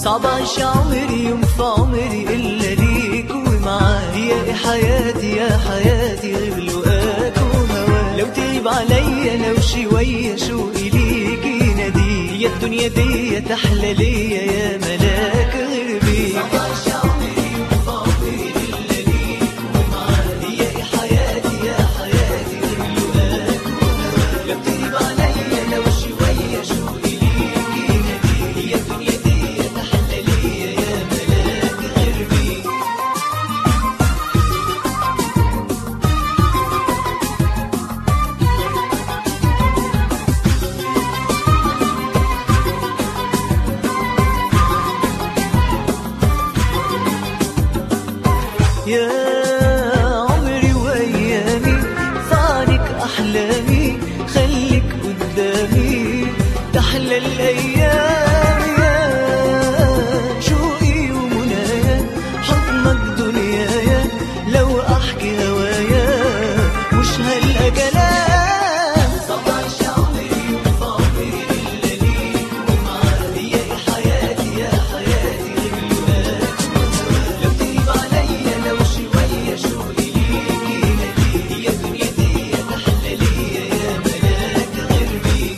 صعب اعيش عمري يوم في عمري الا ليك ومعاك يا حياتي يا حياتي غير لقاك وهواك لو تغيب عليا لو شوية شوقي ليك ينادي يا الدنيا دي تحلى ليا يا ملاك غير بيك يا حياتي يا حياتي غير لقاك وهواك لو تغيب عليا لو شوية شوقي ليك ينادي يا الدنيا دي تحلى ليا يا ملاك غير بيك يا عمري وايامي فعنك احلامي خليك قدامي تحلى الايام يا شوقي ومنايا حضنك دنيايا لو احكي هوايا مش هلقى كلام صبعش عمري وفعمري الا ليك ومعاك يا حياتي يا حياتي غير لقاك لو تغيب عليا لو شوية شوقي ليك ينادي يا دنيا دي تحلى ليا يا ملاك غير بيك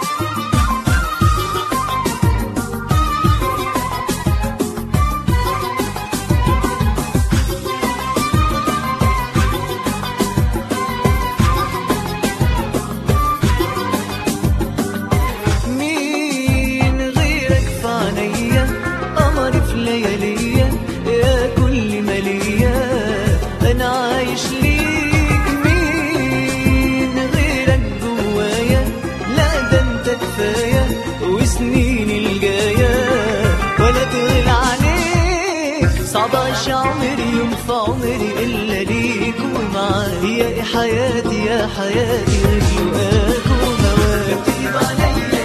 مين غيرك في عينيا قمري في لياليا يا كل ما ليا انا عايش ليك مين غيرك جوايا لا ده انت كفايه وسنين الجايه ولا تغلى عليك صعب اعيش عمري يوم في عمري الا ليك ومعايا يا حياتي يا حياتي غير لقاك وهواك لو تغيب عليا